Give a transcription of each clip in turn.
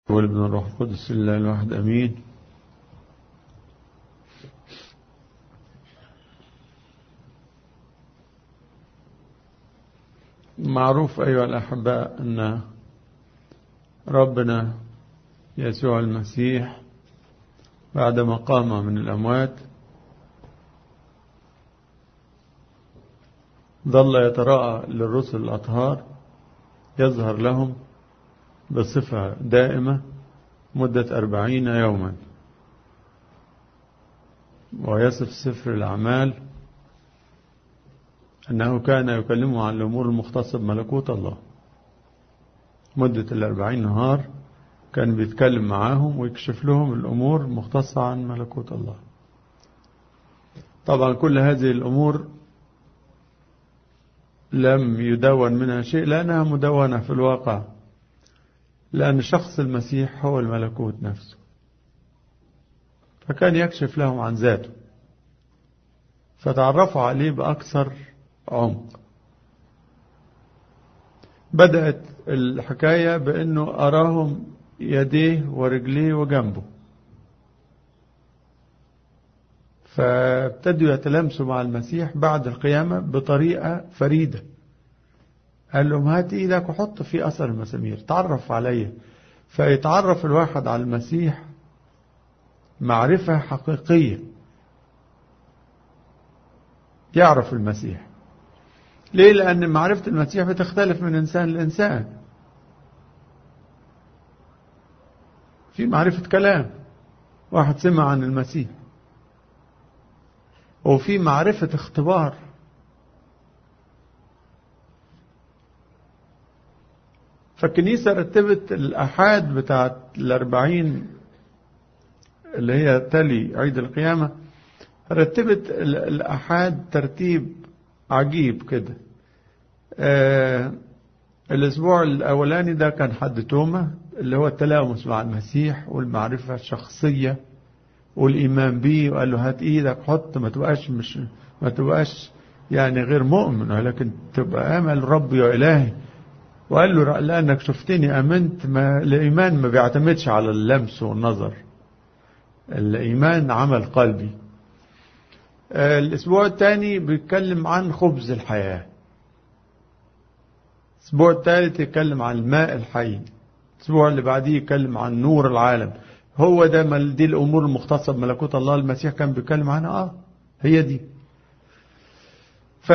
والابن الروح القدس الله الواحد أمين معروف أيها الأحباء أن ربنا يسوع المسيح بعدما قام من الأموات ظل يتراءى للرسل الأطهار يظهر لهم بصفة دائمة مدة أربعين يوما ويصف سفر الأعمال أنه كان يكلمه عن الأمور المختصة بملكوت الله مدة الأربعين نهار كان بيتكلم معاهم ويكشف لهم الأمور المختصة عن ملكوت الله طبعا كل هذه الأمور لم يدون منها شيء لأنها مدونة في الواقع لأن شخص المسيح هو الملكوت نفسه فكان يكشف لهم عن ذاته فتعرفوا عليه بأكثر عمق بدأت الحكاية بأنه أراهم يديه ورجليه وجنبه فابتدوا يتلامسوا مع المسيح بعد القيامة بطريقة فريدة قال لهم هات ايدك وحط في اثر المسامير تعرف عليه فيتعرف الواحد على المسيح معرفة حقيقية يعرف المسيح ليه لأن معرفة المسيح بتختلف من إنسان لإنسان في معرفة كلام واحد سمع عن المسيح وفي معرفة اختبار فالكنيسة رتبت الأحاد بتاعت الأربعين اللي هي تلي عيد القيامة رتبت الأحاد ترتيب عجيب كده آه الأسبوع الأولاني ده كان حد توما اللي هو التلامس مع المسيح والمعرفة الشخصية والإيمان بيه وقال له هات إيدك حط ما تبقاش مش ما تبقاش يعني غير مؤمن ولكن تبقى آمل ربي وإلهي وقال له لأنك شفتني أمنت ما الإيمان ما بيعتمدش على اللمس والنظر الإيمان عمل قلبي الأسبوع الثاني بيتكلم عن خبز الحياة الأسبوع الثالث يتكلم عن الماء الحي الأسبوع اللي بعديه يتكلم عن نور العالم هو ده دي الأمور المختصة بملكوت الله المسيح كان بيتكلم عنها آه هي دي ف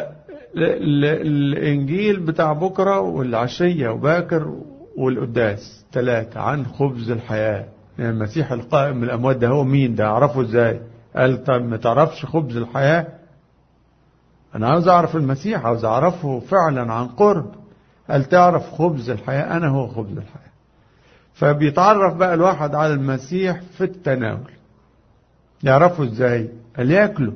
الإنجيل بتاع بكرة والعشية وباكر والقداس ثلاثة عن خبز الحياة يعني المسيح القائم من الأموات ده هو مين ده أعرفه إزاي قال طب ما تعرفش خبز الحياة أنا عاوز أعرف المسيح عاوز أعرفه فعلا عن قرب قال تعرف خبز الحياة أنا هو خبز الحياة فبيتعرف بقى الواحد على المسيح في التناول يعرفه إزاي قال ياكله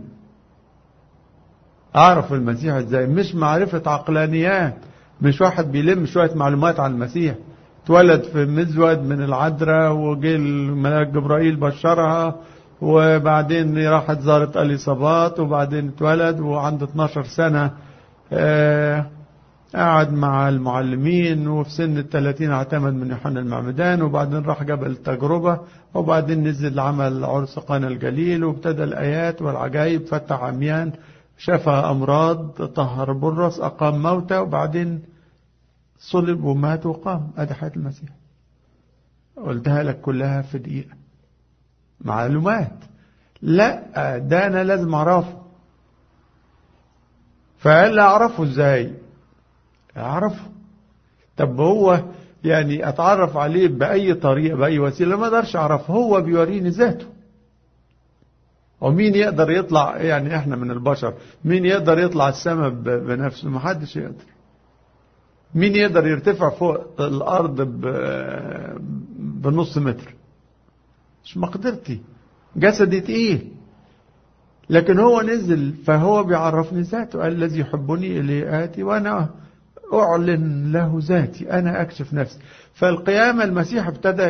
أعرف المسيح إزاي مش معرفة عقلانيات مش واحد بيلم شوية معلومات عن المسيح اتولد في مزود من العذراء وجه الملاك جبرائيل بشرها وبعدين راحت زارت اليصابات وبعدين اتولد وعنده 12 سنة آه قعد مع المعلمين وفي سن الثلاثين اعتمد من يوحنا المعمدان وبعدين راح جبل التجربة وبعدين نزل عمل عرس قنا الجليل وابتدى الآيات والعجائب فتح عميان شفى أمراض طهر برص أقام موتى وبعدين صلب ومات وقام هذا حياة المسيح قلتها لك كلها في دقيقة معلومات لا ده أنا لازم أعرفه فقال أعرفه إزاي أعرفه طب هو يعني أتعرف عليه بأي طريقة بأي وسيلة ما أقدرش أعرفه هو بيوريني ذاته ومين يقدر يطلع يعني احنا من البشر مين يقدر يطلع السماء بنفسه ما حدش يقدر مين يقدر يرتفع فوق الارض بنص متر مش مقدرتي جسدي تقيل لكن هو نزل فهو بيعرفني ذاته قال الذي يحبني إلي آتي وأنا أعلن له ذاتي أنا أكشف نفسي فالقيامة المسيح ابتدى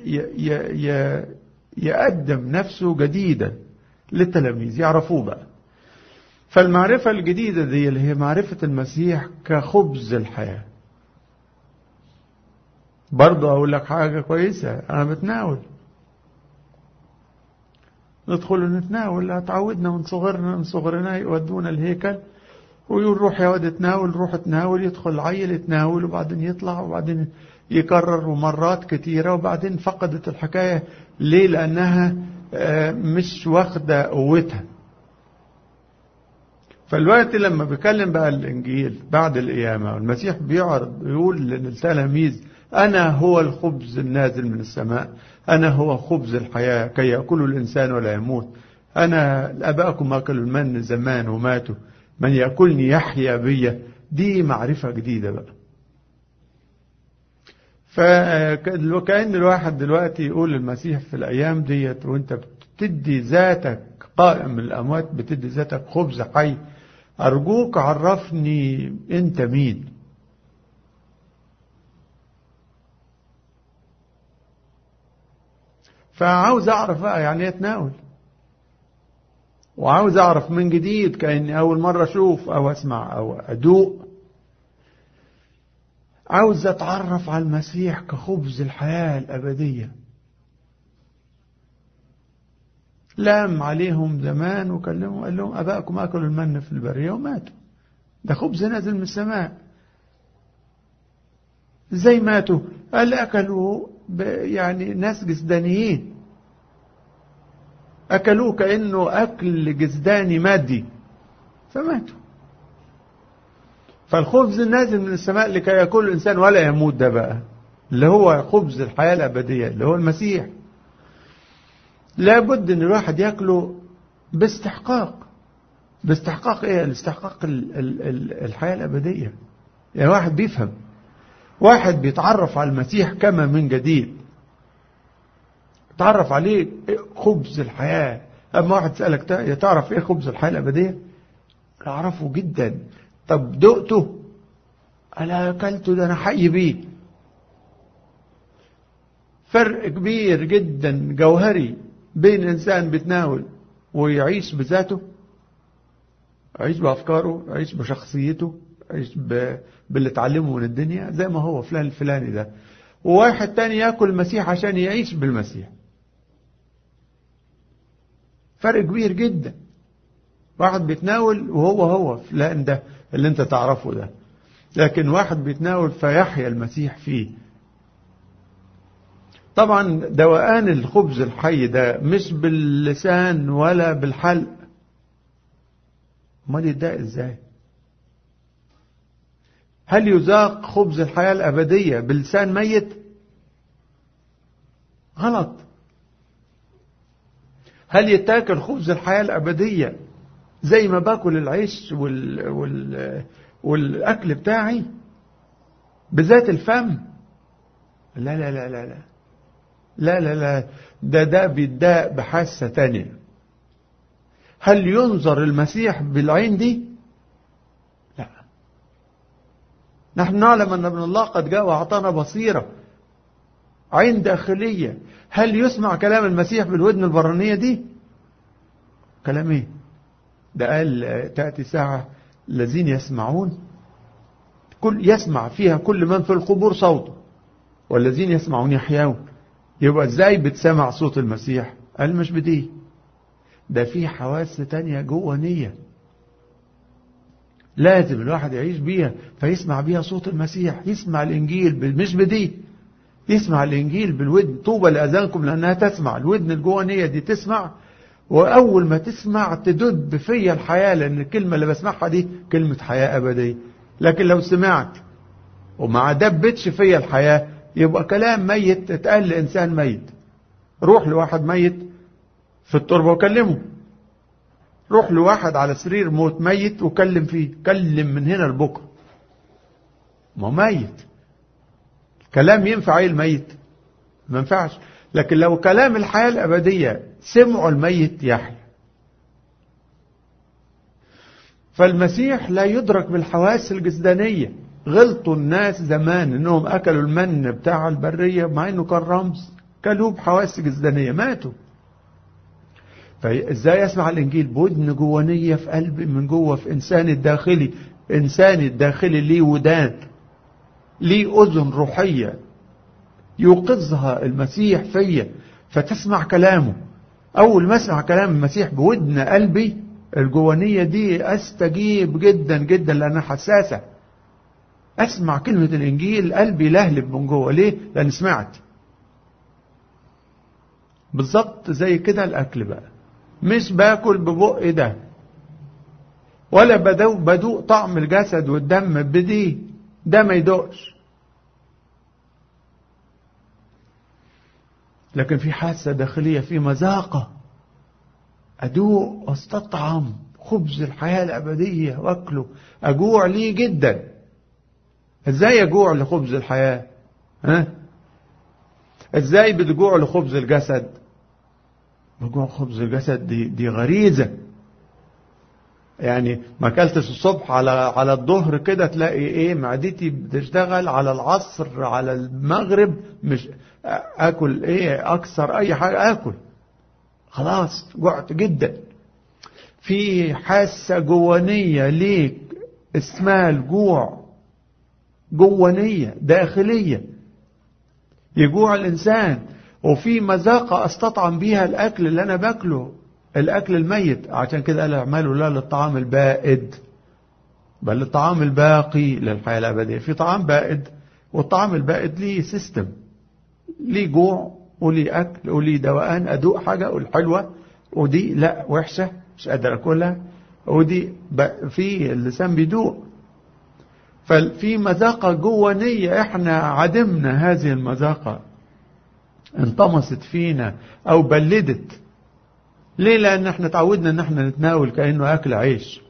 يقدم نفسه جديدا للتلاميذ يعرفوه بقى فالمعرفة الجديدة دي اللي هي معرفة المسيح كخبز الحياة برضه أقول لك حاجة كويسة أنا بتناول ندخل نتناول اتعودنا من صغرنا من صغرنا يودونا الهيكل ويقول روح يا واد اتناول روح اتناول يدخل عيل يتناول وبعدين يطلع وبعدين يكرر مرات كتيرة وبعدين فقدت الحكاية ليه لأنها مش واخدة قوتها فالوقت لما بيكلم بقى الإنجيل بعد القيامة والمسيح بيعرض يقول للتلاميذ أنا هو الخبز النازل من السماء أنا هو خبز الحياة كي يأكل الإنسان ولا يموت أنا أباءكم أكلوا المن زمان وماتوا من يأكلني يحيا بي دي معرفة جديدة بقى فكأن الواحد دلوقتي يقول للمسيح في الأيام ديت وانت بتدي ذاتك قائم من الأموات بتدي ذاتك خبز حي أرجوك عرفني أنت مين فعاوز أعرف بقى يعني يتناول وعاوز أعرف من جديد كأني أول مرة أشوف أو أسمع أو أدوق عاوز أتعرف على المسيح كخبز الحياة الأبدية لام عليهم زمان وكلمهم قال لهم أباءكم أكلوا المن في البرية وماتوا ده خبز نازل من السماء ازاي ماتوا قال أكلوا يعني ناس جسدانيين أكلوه كأنه أكل جسداني مادي فماتوا فالخبز النازل من السماء لكي يأكل الإنسان ولا يموت ده بقى اللي هو خبز الحياة الأبدية اللي هو المسيح لابد ان الواحد ياكله باستحقاق باستحقاق ايه الاستحقاق ال ال ال الحياة الأبدية يعني واحد بيفهم واحد بيتعرف على المسيح كما من جديد تعرف عليه خبز الحياة أما واحد سألك تعرف إيه خبز الحياة الأبدية أعرفه جدا طب دقته أنا أكلته ده أنا حي بيه فرق كبير جدا جوهري بين إنسان بيتناول ويعيش بذاته يعيش بأفكاره يعيش بشخصيته يعيش ب... باللي اتعلمه من الدنيا زي ما هو فلان الفلاني ده وواحد تاني ياكل المسيح عشان يعيش بالمسيح فرق كبير جدا واحد بيتناول وهو هو فلان ده اللي انت تعرفه ده لكن واحد بيتناول فيحيا المسيح فيه طبعا دوقان الخبز الحي ده مش باللسان ولا بالحلق امال يتضايق ازاي هل يذاق خبز الحياة الأبدية بلسان ميت غلط هل يتاكل خبز الحياة الأبدية زي ما باكل العيش وال... وال... والأكل بتاعي بذات الفم لا لا لا لا لا لا لا لا ده ده بيتضاق بحاسة تانية هل ينظر المسيح بالعين دي لا نحن نعلم أن ابن الله قد جاء وأعطانا بصيرة عين داخلية هل يسمع كلام المسيح بالودن البرانية دي كلام ايه ده قال تأتي ساعة الذين يسمعون كل يسمع فيها كل من في القبور صوته والذين يسمعون يحيون يبقى ازاي بتسمع صوت المسيح قال مش بدي ده في حواس تانية جوه نية لازم الواحد يعيش بيها فيسمع بيها صوت المسيح يسمع الانجيل مش بدي يسمع الانجيل بالودن طوبى لاذانكم لانها تسمع الودن الجوانيه دي تسمع واول ما تسمع تدب فيا الحياه لان الكلمه اللي بسمعها دي كلمه حياه ابديه لكن لو سمعت وما دبتش فيا الحياه يبقى كلام ميت اتقال لانسان ميت روح لواحد ميت في التربه وكلمه روح لواحد على سرير موت ميت وكلم فيه كلم من هنا لبكره ما ميت كلام ينفع ايه الميت ما ينفعش لكن لو كلام الحياة الأبدية سمعوا الميت يحيى فالمسيح لا يدرك بالحواس الجسدانية غلطوا الناس زمان انهم اكلوا المن بتاع البرية مع انه كان رمز كلوه بحواس جسدانية ماتوا فازاي اسمع الانجيل بودن جوانية في قلبي من جوه في انساني الداخلي انساني الداخلي ليه ودان ليه أذن روحية يوقظها المسيح فيا فتسمع كلامه أول ما أسمع كلام المسيح بودن قلبي الجوانية دي أستجيب جدا جدا لأنها حساسة أسمع كلمة الإنجيل قلبي لهلب من جوه ليه؟ لأن سمعت بالظبط زي كده الأكل بقى مش باكل ببق ده ولا بدوق, بدوق طعم الجسد والدم بدي ده ما يدوقش لكن في حاسة داخلية في مذاقة أدوق واستطعم خبز الحياة الأبدية وأكله أجوع ليه جدا إزاي أجوع لخبز الحياة ها إزاي بتجوع لخبز الجسد بجوع خبز الجسد دي, دي غريزة يعني ما اكلتش الصبح على على الظهر كده تلاقي ايه معدتي بتشتغل على العصر على المغرب مش اكل ايه اكثر اي حاجه اكل خلاص جعت جدا في حاسه جوانيه ليك اسمها الجوع جوانيه داخليه يجوع الانسان وفي مذاقه استطعم بيها الاكل اللي انا باكله الأكل الميت عشان كده قال اعملوا لا للطعام البائد بل للطعام الباقي للحياة الأبدية في طعام بائد والطعام البائد ليه سيستم ليه جوع وليه أكل وليه دوقان أدوق حاجة أقول حلوة ودي لا وحشة مش قادر أكلها ودي في اللسان بيدوق ففي مذاقة جوانية احنا عدمنا هذه المذاقة انطمست فينا او بلدت ليه لان احنا تعودنا ان احنا نتناول كانه اكل عيش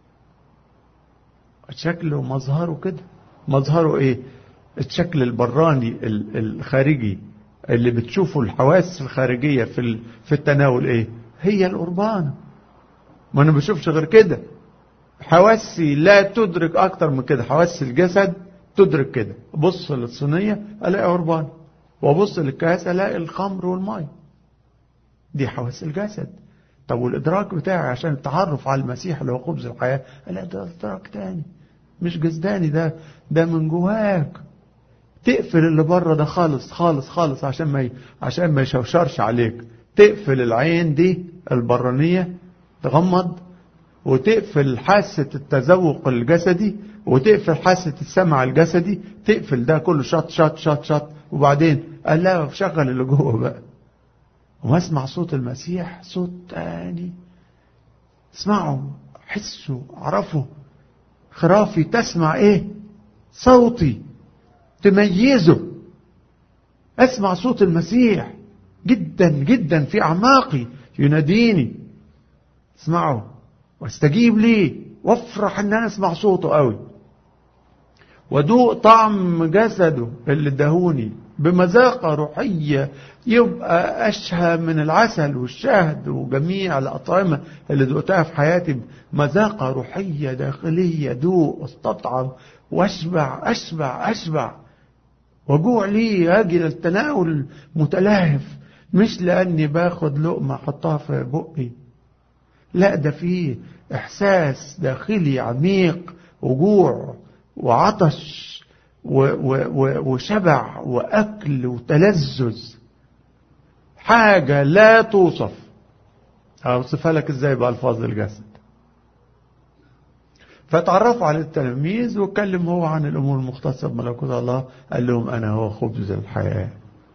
شكله ومظهره كده مظهره ايه الشكل البراني الخارجي اللي بتشوفه الحواس الخارجية في في التناول ايه هي القربانة ما انا بشوفش غير كده حواسي لا تدرك اكتر من كده حواس الجسد تدرك كده بص للصينية الاقي قربان وابص للكاس الاقي الخمر والماء دي حواس الجسد طب والإدراك بتاعي عشان التعرف على المسيح اللي هو خبز الحياة لا ده إدراك تاني مش جسداني ده ده من جواك تقفل اللي بره ده خالص خالص خالص عشان ما عشان ما يشوشرش عليك تقفل العين دي البرانية تغمض وتقفل حاسة التذوق الجسدي وتقفل حاسة السمع الجسدي تقفل ده كله شط شط شط شط وبعدين قال لا شغل اللي جوه بقى واسمع صوت المسيح صوت تاني اسمعوا حسوا اعرفوا خرافي تسمع ايه صوتي تميزه اسمع صوت المسيح جدا جدا في اعماقي يناديني اسمعوا واستجيب ليه وافرح ان انا اسمع صوته قوي ودوق طعم جسده اللي ادهوني بمذاقة روحية يبقى أشهى من العسل والشهد وجميع الأطعمة اللي ذقتها في حياتي مذاقة روحية داخلية دوق استطعم واشبع أشبع أشبع وجوع لي أجي للتناول متلهف مش لأني باخد لقمة أحطها في بقي لا ده فيه إحساس داخلي عميق وجوع وعطش وشبع وأكل وتلذذ حاجة لا توصف أوصفها لك إزاي بألفاظ الجسد فتعرفوا على التلاميذ واتكلم هو عن الأمور المختصة بملكوت الله قال لهم أنا هو خبز الحياة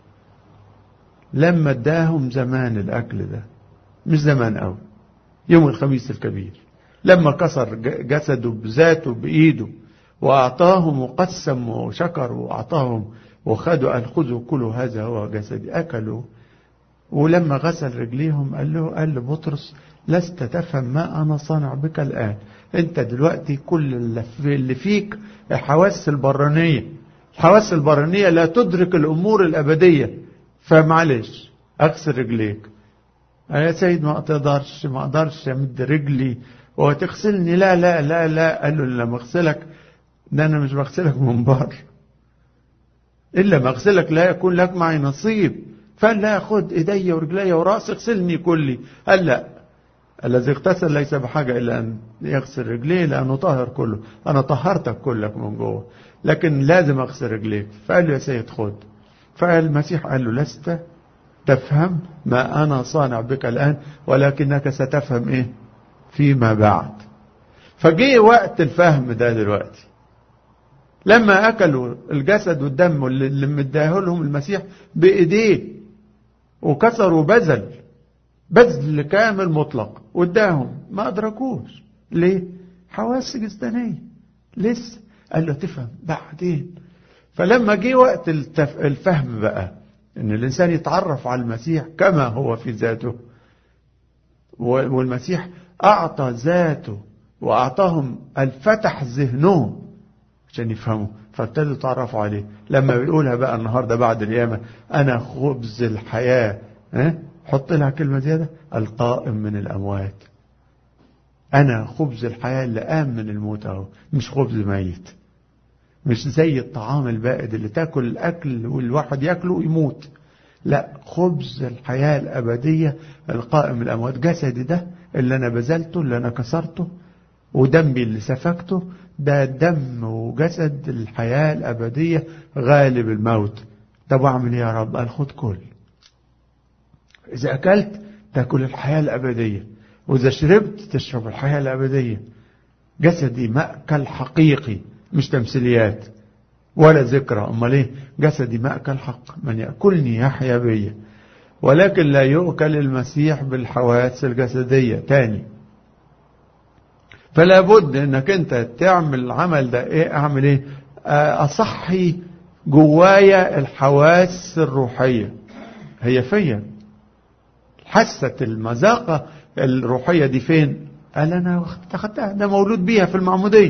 لما اداهم زمان الأكل ده مش زمان قوي يوم الخميس الكبير لما كسر جسده بذاته بإيده وأعطاهم وقسم وشكر وأعطاهم وخدوا قال خذوا كلوا هذا هو جسدي أكلوا ولما غسل رجليهم قال له قال لبطرس لست تفهم ما أنا صانع بك الآن أنت دلوقتي كل اللي فيك الحواس البرانية الحواس البرانية لا تدرك الأمور الأبدية فمعلش أغسل رجليك يا سيد ما أقدرش ما أقدرش أمد رجلي وتغسلني لا لا لا لا قال له لما أغسلك ده أنا مش بغسلك من بره إلا ما أغسلك لا يكون لك معي نصيب فقال لا خد إيدي ورجلي ورأسي اغسلني كلي قال لا الذي اغتسل ليس بحاجة إلا أن يغسل رجليه لأنه طاهر كله أنا طهرتك كلك من جوه لكن لازم أغسل رجليك فقال له يا سيد خد فالمسيح قال له لست تفهم ما أنا صانع بك الآن ولكنك ستفهم إيه فيما بعد فجي وقت الفهم ده دلوقتي لما أكلوا الجسد والدم اللي مداه لهم المسيح بإيديه وكسروا بذل بذل كامل مطلق واداهم ما أدركوش ليه حواس جسدانية لسه قال له تفهم بعدين فلما جه وقت التف... الفهم بقى ان الانسان يتعرف على المسيح كما هو في ذاته والمسيح اعطى ذاته واعطاهم الفتح ذهنهم عشان يفهموا فابتدوا يتعرفوا عليه لما بيقولها بقى النهارده بعد القيامه انا خبز الحياه ها حط لها كلمه زياده القائم من الاموات انا خبز الحياه اللي قام من الموت اهو مش خبز ميت مش زي الطعام البائد اللي تاكل الاكل والواحد ياكله ويموت لا خبز الحياه الابديه القائم من الاموات جسدي ده اللي انا بذلته اللي انا كسرته ودمي اللي سفكته ده دم وجسد الحياة الأبدية غالب الموت طب أعمل إيه يا رب قال خد كل إذا أكلت تأكل الحياة الأبدية وإذا شربت تشرب الحياة الأبدية جسدي مأكل حقيقي مش تمثيليات ولا ذكرى أمال إيه جسدي مأكل حق من يأكلني يحيا بي ولكن لا يؤكل المسيح بالحواس الجسدية تاني فلا بد انك انت تعمل العمل ده ايه اعمل ايه اصحي جوايا الحواس الروحية هي فيا حاسة المذاقة الروحية دي فين قال انا اخدتها ده مولود بيها في المعمودية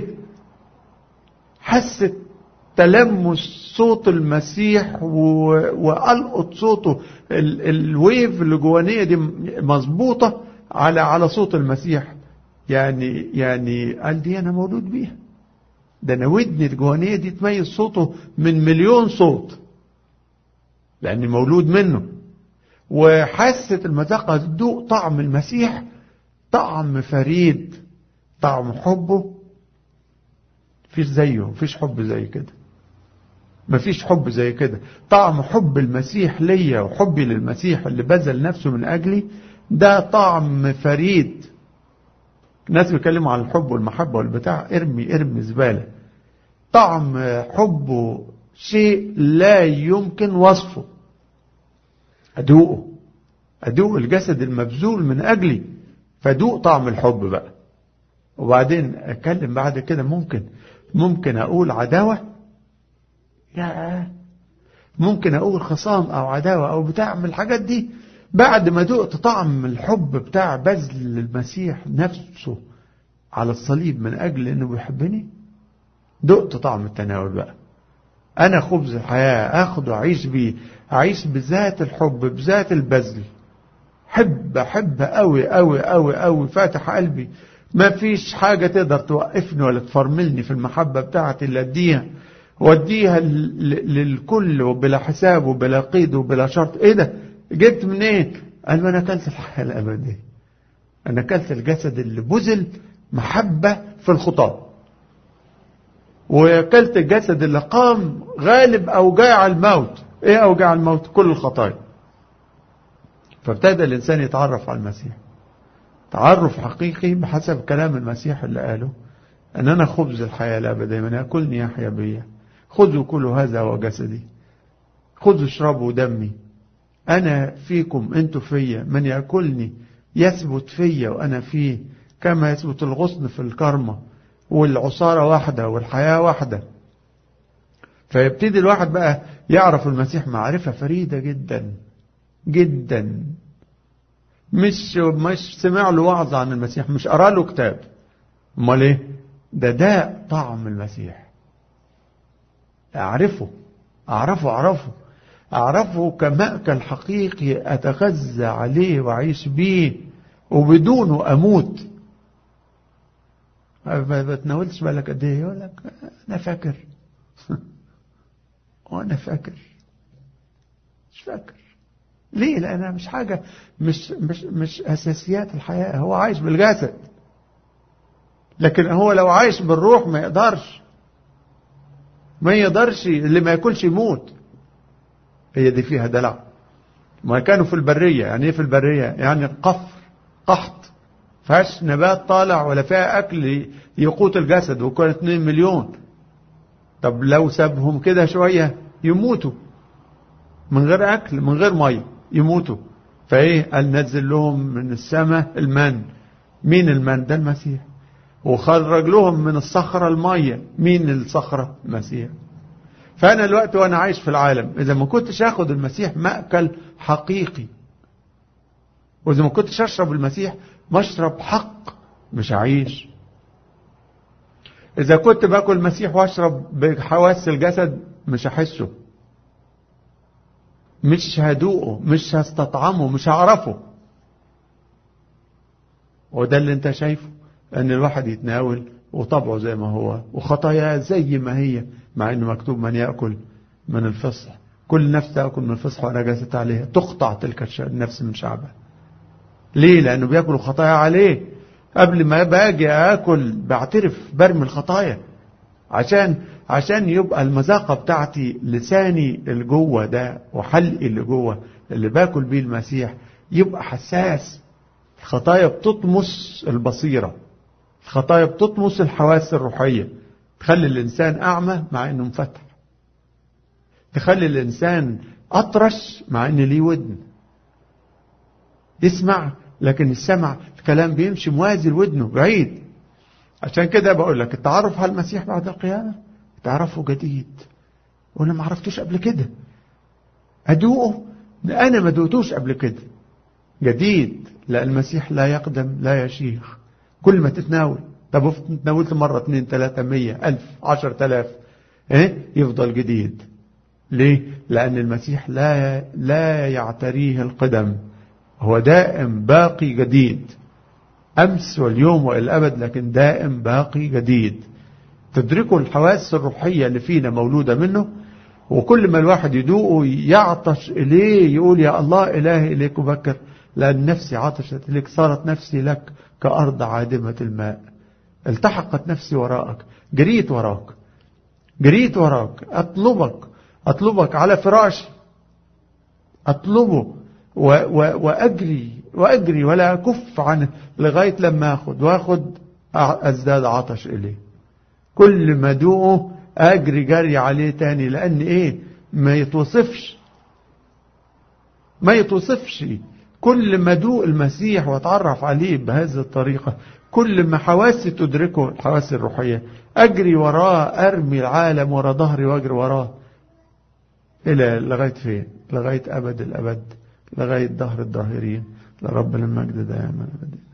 حست تلمس صوت المسيح والقط صوته الويف اللي جوانيه دي مظبوطه على على صوت المسيح يعني يعني قال دي انا مولود بيها ده انا ودني الجوانيه دي تميز صوته من مليون صوت لاني مولود منه وحاسه المذاقه تدوق طعم المسيح طعم فريد طعم حبه مفيش زيه مفيش حب زي كده مفيش حب زي كده طعم حب المسيح ليا وحبي للمسيح اللي بذل نفسه من اجلي ده طعم فريد الناس بيتكلموا عن الحب والمحبة والبتاع ارمي ارمي زبالة طعم حبه شيء لا يمكن وصفه أدوقه أدوق الجسد المبذول من أجلي فأدوق طعم الحب بقى وبعدين أتكلم بعد كده ممكن ممكن أقول عداوة يا ممكن أقول خصام أو عداوة أو بتاع من الحاجات دي بعد ما دقت طعم الحب بتاع بذل المسيح نفسه على الصليب من أجل أنه بيحبني دقت طعم التناول بقى أنا خبز الحياة أخده أعيش بيه أعيش بذات الحب بذات البذل حب أحب أوي أوي أوي أوي فاتح قلبي ما فيش حاجة تقدر توقفني ولا تفرملني في المحبة بتاعتي اللي أديها وأديها للكل وبلا حساب وبلا قيد وبلا شرط إيه ده جبت منين إيه؟ قال ما انا اكلت الحياه الابديه انا اكلت الجسد اللي بذل محبه في الخطاه واكلت الجسد اللي قام غالب اوجاع الموت ايه اوجاع الموت كل الخطايا فابتدى الانسان يتعرف على المسيح تعرف حقيقي بحسب كلام المسيح اللي قاله ان انا خبز الحياه الابديه من ياكلني يحيا بيا خذوا كل هذا وجسدي خذوا اشربوا دمي أنا فيكم أنتوا فيا من يأكلني يثبت فيا وأنا فيه كما يثبت الغصن في الكرمة والعصارة واحدة والحياة واحدة فيبتدي الواحد بقى يعرف المسيح معرفة فريدة جدا جدا مش مش سمع له وعظ عن المسيح مش قرا له كتاب امال ايه ده ده طعم المسيح اعرفه اعرفه اعرفه أعرفه كمأكل حقيقي أتغذى عليه وأعيش بيه وبدونه أموت ما بتناولش بالك قد ايه يقول لك انا فاكر وانا فاكر مش فاكر ليه لانها مش حاجه مش مش مش اساسيات الحياه هو عايش بالجسد لكن هو لو عايش بالروح ما يقدرش ما يقدرش اللي ما ياكلش يموت هي دي فيها دلع ما كانوا في البرية يعني ايه في البرية يعني قفر قحط فيهاش نبات طالع ولا فيها اكل يقوت الجسد وكان 2 مليون طب لو سابهم كده شوية يموتوا من غير اكل من غير ميه يموتوا فايه قال نزل لهم من السماء المن مين المن ده المسيح وخرج لهم من الصخرة المية مين الصخرة المسيح فأنا الوقت وأنا عايش في العالم إذا ما كنتش أخذ المسيح مأكل حقيقي وإذا ما كنتش أشرب المسيح مشرب حق مش هعيش إذا كنت باكل المسيح وأشرب بحواس الجسد مش هحسه مش هدوقه مش هستطعمه مش هعرفه وده اللي انت شايفه ان الواحد يتناول وطبعه زي ما هو وخطاياه زي ما هي مع انه مكتوب من يأكل من الفصح كل نفس تأكل من الفصح ونجست عليها تقطع تلك النفس من شعبها ليه لانه بياكلوا خطايا عليه قبل ما باجي اكل بعترف برمي الخطايا عشان عشان يبقى المذاقه بتاعتي لساني اللي جوه ده وحلقي اللي جوه اللي باكل بيه المسيح يبقى حساس الخطايا بتطمس البصيره الخطايا بتطمس الحواس الروحيه تخلي الانسان اعمى مع انه مفتح تخلي الانسان اطرش مع ان ليه ودن يسمع لكن السمع الكلام بيمشي موازي لودنه بعيد عشان كده بقول لك التعرف على المسيح بعد القيامه تعرفه جديد وانا ما عرفتوش قبل كده ادوقه انا ما دوقتوش قبل كده جديد لا المسيح لا يقدم لا يشيخ كل ما تتناول طب تناولت مرة اتنين تلاتة مية ألف عشر تلاف ايه يفضل جديد ليه لأن المسيح لا لا يعتريه القدم هو دائم باقي جديد أمس واليوم وإلى الأبد لكن دائم باقي جديد تدركوا الحواس الروحية اللي فينا مولودة منه وكل ما الواحد يدوقه يعطش إليه يقول يا الله إلهي إليك أبكر لأن نفسي عطشت إليك صارت نفسي لك كأرض عادمة الماء التحقت نفسي وراءك جريت وراك جريت وراك أطلبك أطلبك على فراشي أطلبه و و وأجري وأجري ولا أكف عنه لغاية لما أخذ وأخذ أزداد عطش إليه كل ما دوقه أجري جري عليه تاني لأن إيه ما يتوصفش ما يتوصفش كل ما دوق المسيح واتعرف عليه بهذه الطريقة كل ما حواسي تدركه الحواس الروحية أجري وراه أرمي العالم ورا ظهري وأجري وراه إلى لغاية فين لغاية أبد الأبد لغاية ظهر الظاهرين لربنا المجد دائما أبدا